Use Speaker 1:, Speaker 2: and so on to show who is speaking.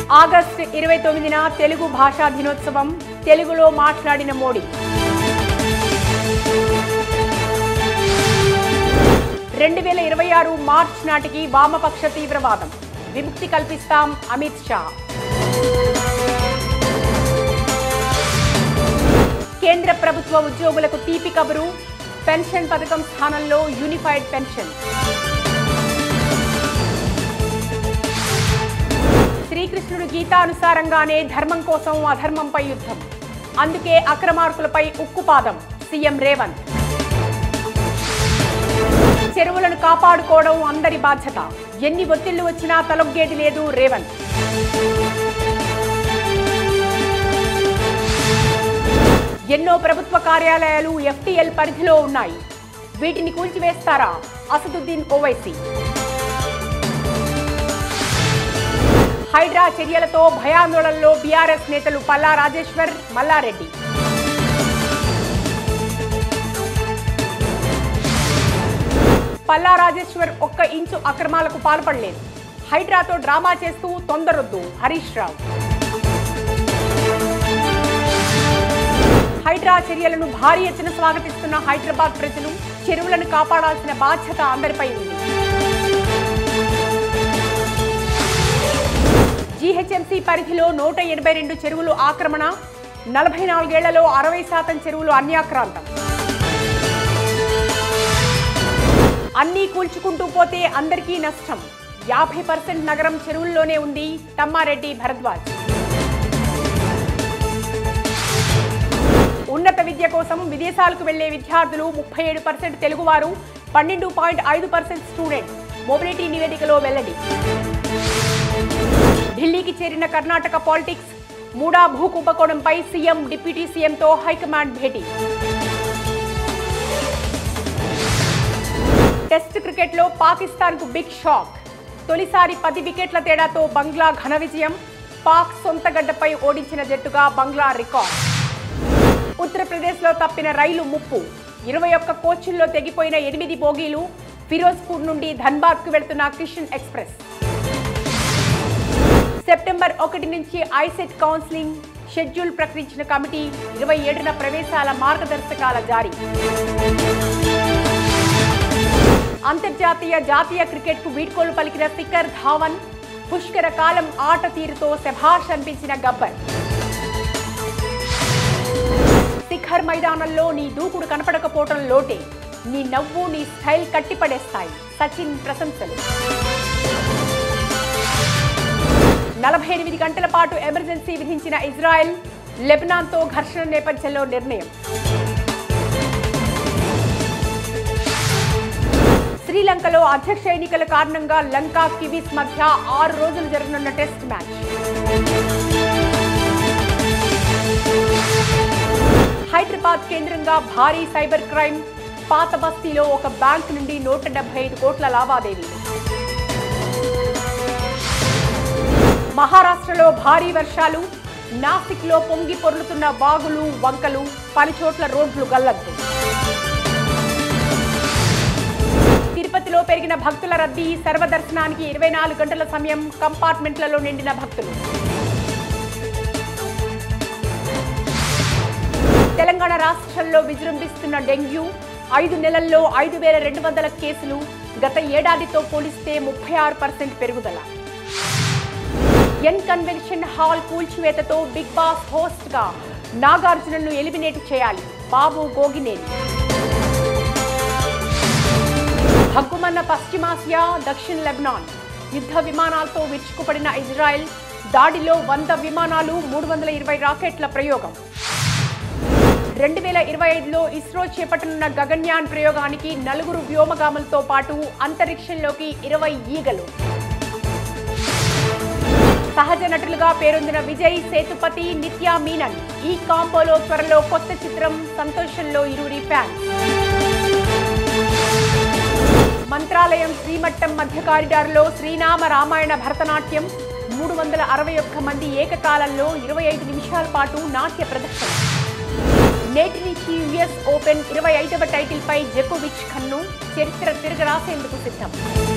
Speaker 1: August ఇరవై తొమ్మిదిన తెలుగు భాషా దినోత్సవం తెలుగులో మాట్లాడిన మోడీ రెండు వేల ఇరవై ఆరు మార్చ్ నాటికి వామపక్ష తీవ్రవాదం విముక్తి కల్పిస్తాం అమిత్ షా కేంద్ర ప్రభుత్వ ఉద్యోగులకు తీపి కబురు పెన్షన్ పథకం స్థానంలో యూనిఫైడ్ పెన్షన్ శ్రీకృష్ణుడు గీతానుసారంగానే ధర్మం కోసం అధర్మంపై యుద్ధం అందుకే అక్రమార్కులపై ఉక్కుపాదం సీఎం రేవంత్ చెరువులను కాపాడుకోవడం అందరి బాధ్యత ఎన్ని ఒత్తిళ్లు వచ్చినా తలొగ్గేది లేదు రేవంత్ ఎన్నో ప్రభుత్వ కార్యాలయాలు ఎఫ్టీఎల్ పరిధిలో ఉన్నాయి వీటిని కూల్చివేస్తారా అసదుద్దీన్ ఓవైసీ హైడ్రా చర్యలతో భయాందోళనలో బీఆర్ఎస్ నేతలు పల్లా రాజేశ్వర్ మల్లారెడ్డి పల్లా రాజేశ్వర్ ఒక్క ఇంచు అక్రమాలకు పాల్పడలేదు హైడ్రాతో డ్రామా చేస్తూ తొందరొద్దు హరీష్ రావు హైడ్రా చర్యలను భారీ ఎత్తున స్వాగతిస్తున్న హైదరాబాద్ ప్రజలు చెరువులను కాపాడాల్సిన బాధ్యత అందరిపై ఉంది జీహెచ్ఎంసీ పరిధిలో నూట ఎనభై రెండు చెరువులు ఆక్రమణ నలభై నాలుగేళ్లలో అరవై శాతం చెరువులు అన్యాక్రాంతం అన్నీ కూల్చుకుంటూ పోతే అందరికీ నష్టం యాభై పర్సెంట్ నగరం చెరువుల్లోనే ఉంది తమ్మారెడ్డి భరద్వాజ్ ఉన్నత విద్య కోసం విదేశాలకు వెళ్లే విద్యార్థులు ముప్పై ఏడు పర్సెంట్ తెలుగువారు పన్నెండు పాయింట్ ఐదు పర్సెంట్ స్టూడెంట్ మొబిలిటీ నివేదికలో వెల్లడి ఢిల్లీకి చేరిన కర్ణాటక పాలిటిక్స్ మూడా భూ కుంభకోణంపై సీఎం డిప్యూటీ సీఎంతో హైకమాండ్ భేటీ టెస్ట్ క్రికెట్లో పాకిస్తాన్కు బిగ్ షాక్ తొలిసారి పది వికెట్ల తేడాతో బంగ్లా ఘన విజయం పాక్ సొంత గడ్డపై ఓడించిన జట్టుగా బంగ్లా రికార్డ్ ఉత్తరప్రదేశ్లో తప్పిన రైలు ముప్పు ఇరవై ఒక్క కోచ్ల్లో తెగిపోయిన ఎనిమిది బోగీలు ఫిరోజ్పూర్ నుండి ధన్బాద్కు వెళ్తున్న కిషన్ ఎక్స్ప్రెస్ సెప్టెంబర్ ఒకటి నుంచి ఐసెట్ కౌన్సిలింగ్ షెడ్యూల్ ప్రకటించిన కమిటీ ఇరవై ఏడున ప్రవేశాల మార్గదర్శకాల జారీ అంతర్జాతీయ జాతీయ క్రికెట్కు వీడ్కోలు పలికిన శిఖర్ ధావన్ పుష్కర కాలం ఆట తీరుతో శభాష్ అనిపించిన గబ్బర్ శిఖర్ మైదానంలో నీ దూకుడు కనపడకపోవటం లోటే నీ నవ్వు నీ స్టైల్ కట్టిపడేస్తాయి సచిన్ ప్రశంసలు నలభై ఎనిమిది గంటల పాటు ఎమర్జెన్సీ విధించిన ఇజ్రాయెల్ లెబనాన్తో ఘర్షణ నేపథ్యంలో నిర్ణయం శ్రీలంకలో అధ్యక్ష ఎన్నికల కారణంగా లంకా కివీస్ మధ్య ఆరు రోజులు జరగనున్న టెస్ట్ మ్యాచ్ హైదరాబాద్ కేంద్రంగా భారీ సైబర్ క్రైమ్ పాత బస్తీలో ఒక బ్యాంక్ నుండి నూట డెబ్బై ఐదు కోట్ల లావాదేవీలు మహారాష్ట్రలో భారీ వర్షాలు నాసిక్లో పొంగి పొర్లుతున్న వాగులు వంకలు పలుచోట్ల రోడ్లు గల్లంతు తిరుపతిలో పెరిగిన భక్తుల రద్దీ సర్వదర్శనానికి ఇరవై నాలుగు గంటల సమయం కంపార్ట్మెంట్లలో నిండిన భక్తులు తెలంగాణ రాష్ట్రంలో విజృంభిస్తున్న డెంగ్యూ ఐదు నెలల్లో ఐదు వేల రెండు వందల కేసులు గత ఏడాదితో పోలిస్తే ముప్పై ఆరు పర్సెంట్ పెరుగుదల ఎన్ కన్వెన్షన్ హాల్ కూల్చివేతతో బిగ్ బాస్ హోస్ట్ గా నాగార్జునను ఎలిమినేట్ చేయాలి బాబు గోగినేని హక్కుమన్న పశ్చిమాసియా దక్షిణ లెబనాన్ యుద్ధ విమానాలతో విరుచుకుపడిన ఇజ్రాయెల్ దాడిలో వంద విమానాలు మూడు వందల ఇరవై రాకెట్ల ప్రయోగం రెండు వేల ఇరవై ఐదులో ఇస్రో చేపట్టనున్న గగన్యాన్ ప్రయోగానికి నలుగురు వ్యోమగాములతో పాటు అంతరిక్షంలోకి ఇరవై ఈగలు సహజ నటులుగా పేరొందిన విజయ్ సేతుపతి నిత్యా మీనన్ ఈ కాంబోలో త్వరలో కొత్త చిత్రం సంతోషంలో ఇరువురి ఫ్యాన్స్ మంత్రాలయం శ్రీమట్టం మధ్య కారిడార్లో శ్రీనామ రామాయణ భరతనాట్యం మూడు వందల అరవై ఒక్క మంది ఏకకాలంలో ఇరవై ఐదు నిమిషాల పాటు నాట్య ప్రదర్శన నేటి నుంచి యుఎస్ ఓపెన్ ఇరవై ఐదవ టైటిల్ పై జకోవిచ్ ఖన్ను చరిత్ర తిరగరాసేందుకు సిద్ధం